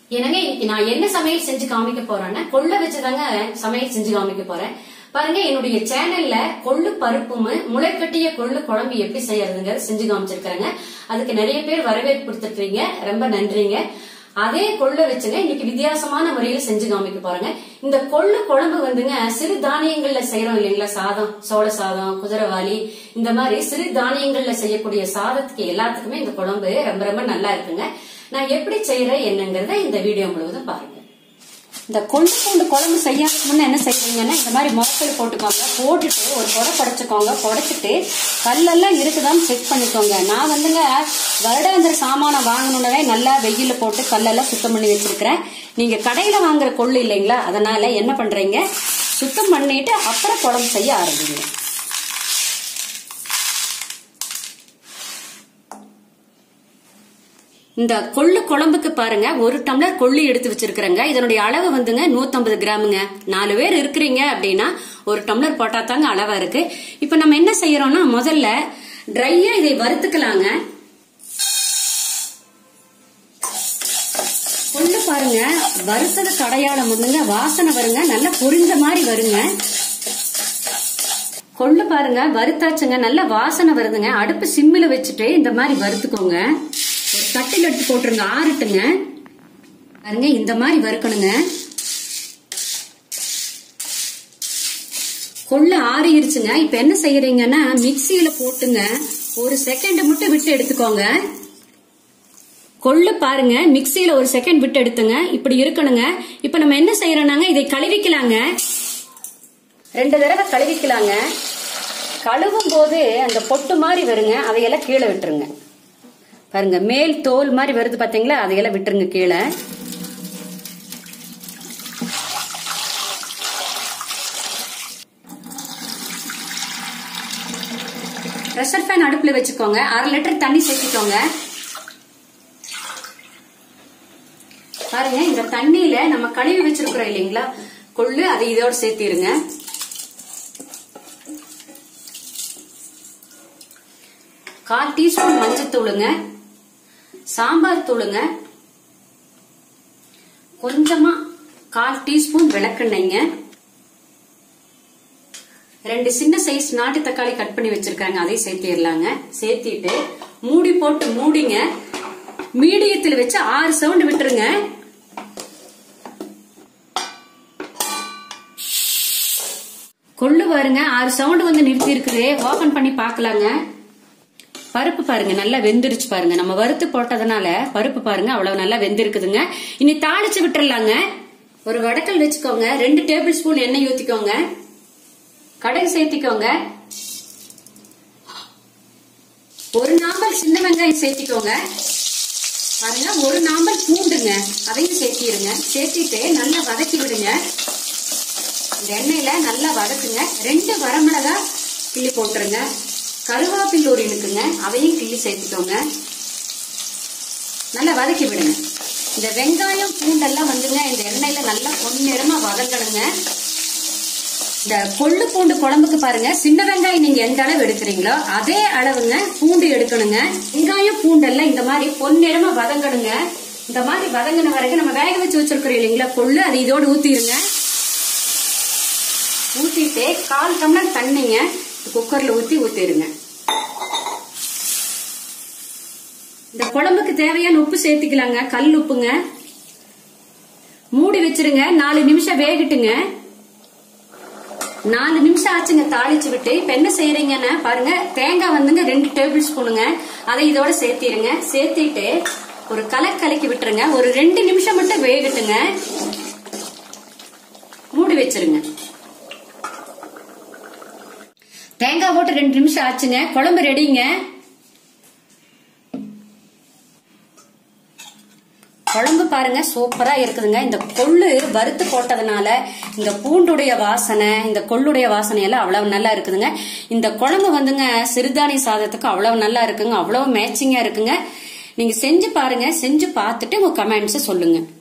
எனக்கு இன்னைக்கு நான் என்ன சமையல் செஞ்சு காமிக்க போறேன்னா கொள்ளு வச்சுதாங்க சமையல் செஞ்சு காமிக்க போறேன் பாருங்க என்னுடைய சேனல்ல கொள்ளு பருப்பும் முளைக்கட்டிய கொள்ளு குழம்பு எப்படி செய்யறதுங்க செஞ்சு காமிச்சிருக்கிறேங்க அதுக்கு நிறைய பேர் வரவேற்பு கொடுத்துருக்கீங்க ரொம்ப நன்றிங்க அதே கொள்ளு வச்சுங்க இன்னைக்கு வித்தியாசமான முறையில் செஞ்சு காமிக்க போறேங்க இந்த கொள்ளு குழம்பு வந்துங்க சிறு தானியங்கள்ல செய்யறோம் இல்லைங்களா சாதம் சோள சாதம் குதிரைவாளி இந்த மாதிரி சிறு தானியங்கள்ல செய்யக்கூடிய சாதத்துக்கு எல்லாத்துக்குமே இந்த குழம்பு ரொம்ப ரொம்ப நல்லா இருக்குங்க நான் எப்படி செய்யறேன் என்னங்கறத இந்த வீடியோ முழுவதும் பாருங்க இந்த கொண்டு பூண்டு குழம்பு செய்யறதுக்கு முன்ன என்ன செய்வீங்கன்னா இந்த மாதிரி முறக்கல் போட்டுக்கோங்க போட்டுட்டு ஒரு புடை புடைச்சுக்கோங்க புடைச்சிட்டு கல்லெல்லாம் இருக்குதான்னு செக் பண்ணிக்கோங்க நான் வந்துங்க வருடாந்திர சாமானம் வாங்கணுன்னவே நல்லா வெயில போட்டு கல்லெல்லாம் சுத்தம் பண்ணி வச்சிருக்கிறேன் நீங்க கடையில வாங்குற கொள்ளு இல்லைங்களா அதனால என்ன பண்றீங்க சுத்தம் பண்ணிட்டு அப்புறம் குழம்பு செய்ய ஆரம்பிங்க இந்த கொள்ளு குழம்புக்கு பாருங்க ஒரு டம்ளர் கொள்ளு எடுத்து வச்சிருக்கிறேங்க இதனுடைய அளவு வந்துங்க 150 கிராமுங்க நாலு பேர் இருக்கிறீங்க அப்படின்னா ஒரு டம்ளர் போட்டா தாங்க அளவா இருக்கு இப்ப நம்ம என்ன செய்யறோம்னா முதல்ல ட்ரையா இதை வறுத்துக்கலாங்க கொள்ளு பாருங்க வறுத்தது கடையாள முன்னுங்க வாசனை வருங்க நல்லா பொரிஞ்ச மாதிரி வருங்க கொள்ளு பாருங்க வறுத்தாச்சுங்க நல்ல வாசனை வருதுங்க அடுப்பு சிம்மில வச்சுட்டு இந்த மாதிரி வறுத்துக்கோங்க ஒரு தட்டில் எடுத்து போட்டுருங்க ஆறட்டுங்க பாருங்க இந்த மாதிரி வறுக்கணுங்க கொள்ளு ஆறிடுச்சுங்க இப்ப என்ன செய்யறீங்கன்னா மிக்சியில போட்டுங்க ஒரு செகண்ட் மட்டும் விட்டு எடுத்துக்கோங்க கொள்ளு பாருங்க மிக்சியில ஒரு செகண்ட் விட்டு எடுத்துங்க இப்படி இருக்கணுங்க இப்ப நம்ம என்ன செய்யறோம்னாங்க இதை கழுவிக்கலாங்க ரெண்டு தடவை கழுவிக்கலாங்க கழுவும் போது அந்த பொட்டு மாதிரி வருங்க அதையெல்லாம் கீழே விட்டுருங்க பாருங்க மேல் தோல் மாதிரி வருது பாத்தீங்களா அதையெல்லாம் விட்டுருங்க கீழே ப்ரெஷர் ஃபேன் அடுப்புல வச்சுக்கோங்க அரை லிட்டர் தண்ணி சேர்த்துக்கோங்க பாருங்க இந்த தண்ணியில நம்ம கழுவி வச்சிருக்கிறோம் இல்லைங்களா கொள்ளு அதை இதோட சேர்த்திருங்க கால் டீஸ்பூன் மஞ்சத்தூளுங்க சாம்பார் தூளுங்க கொஞ்சமா கால் டீஸ்பூன் விளக்கெண்ணெய்ங்க ரெண்டு சின்ன சைஸ் நாட்டு தக்காளி கட் பண்ணி வச்சிருக்காங்க அதையும் சேர்த்திடலாங்க சேர்த்திட்டு மூடி போட்டு மூடிங்க மீடியத்தில் வச்சு ஆறு சவுண்ட் விட்டுருங்க கொள்ளு பாருங்க ஆறு சவுண்ட் வந்து நிறுத்தி இருக்குது ஓபன் பண்ணி பார்க்கலாங்க பருப்பு பாருங்க நல்லா வெந்துருச்சு பாருங்க நம்ம வறுத்து போட்டதுனால பருப்பு பாருங்க அவ்வளவு நல்லா வெந்திருக்குதுங்க இனி தாளிச்சு விட்டுறலாங்க ஒரு வடக்கல் வச்சுக்கோங்க ரெண்டு டேபிள் ஸ்பூன் எண்ணெய் ஊத்திக்கோங்க கடுகு சேர்த்திக்கோங்க ஒரு நாம்பல் சின்ன வெங்காயம் சேர்த்திக்கோங்க பாருங்க ஒரு நாம்பல் பூண்டுங்க அதையும் சேர்த்திருங்க சேர்த்திட்டு நல்லா வதக்கி விடுங்க இந்த எண்ணெயில நல்லா வதக்குங்க ரெண்டு வரமிளகா கிள்ளி போட்டுருங்க கருவேப்பில் ஒரு இருக்குங்க அதையும் கிள்ளி சேர்த்துக்கோங்க நல்லா வதக்கி விடுங்க இந்த வெங்காயம் பூண்டெல்லாம் வந்துங்க இந்த எண்ணெயில நல்லா பொன்னிறமா வதங்கணுங்க இந்த கொள்ளு பூண்டு குழம்புக்கு பாருங்க சின்ன வெங்காயம் நீங்க எந்த அளவு எடுக்கிறீங்களோ அதே அளவுங்க பூண்டு எடுக்கணுங்க வெங்காயம் பூண்டெல்லாம் இந்த மாதிரி பொன்னிறமா வதங்கணுங்க இந்த மாதிரி வதங்கின வரைக்கும் நம்ம வேக வச்சு வச்சிருக்கிறோம் இல்லைங்களா கொள்ளு அது இதோடு ஊத்திடுங்க ஊத்திட்டு கால் டம்ளர் தண்ணிங்க குக்கர்ல ஊத்தி ஊத்திடுங்க இந்த குழம்புக்கு தேவையான உப்பு சேர்த்துக்கலாங்க கல் உப்புங்க மூடி வச்சிருங்க நாலு நிமிஷம் வேகட்டுங்க நாலு நிமிஷம் ஆச்சுங்க தாளிச்சு விட்டு இப்ப என்ன செய்யறீங்கன்னா பாருங்க தேங்காய் வந்துங்க ரெண்டு டேபிள் ஸ்பூனுங்க அதை இதோட சேர்த்திருங்க சேர்த்திட்டு ஒரு கலர் கலக்கி விட்டுருங்க ஒரு ரெண்டு நிமிஷம் மட்டும் வேகட்டுங்க மூடி வச்சிருங்க தேங்காய் போட்டு ரெண்டு நிமிஷம் ஆச்சுங்க குழம்பு ரெடிங்க குழம்பு பாருங்க சூப்பரா இருக்குதுங்க இந்த கொள்ளு வறுத்து போட்டதுனால இந்த பூண்டுடைய வாசனை இந்த கொள்ளுடைய வாசனை எல்லாம் அவ்வளவு நல்லா இருக்குதுங்க இந்த குழம்பு வந்துங்க சிறுதானிய சாதத்துக்கு அவ்வளவு நல்லா இருக்குங்க அவ்வளவு மேட்சிங்கா இருக்குங்க நீங்க செஞ்சு பாருங்க செஞ்சு பார்த்துட்டு உங்க கமெண்ட்ஸ் சொல்லுங்க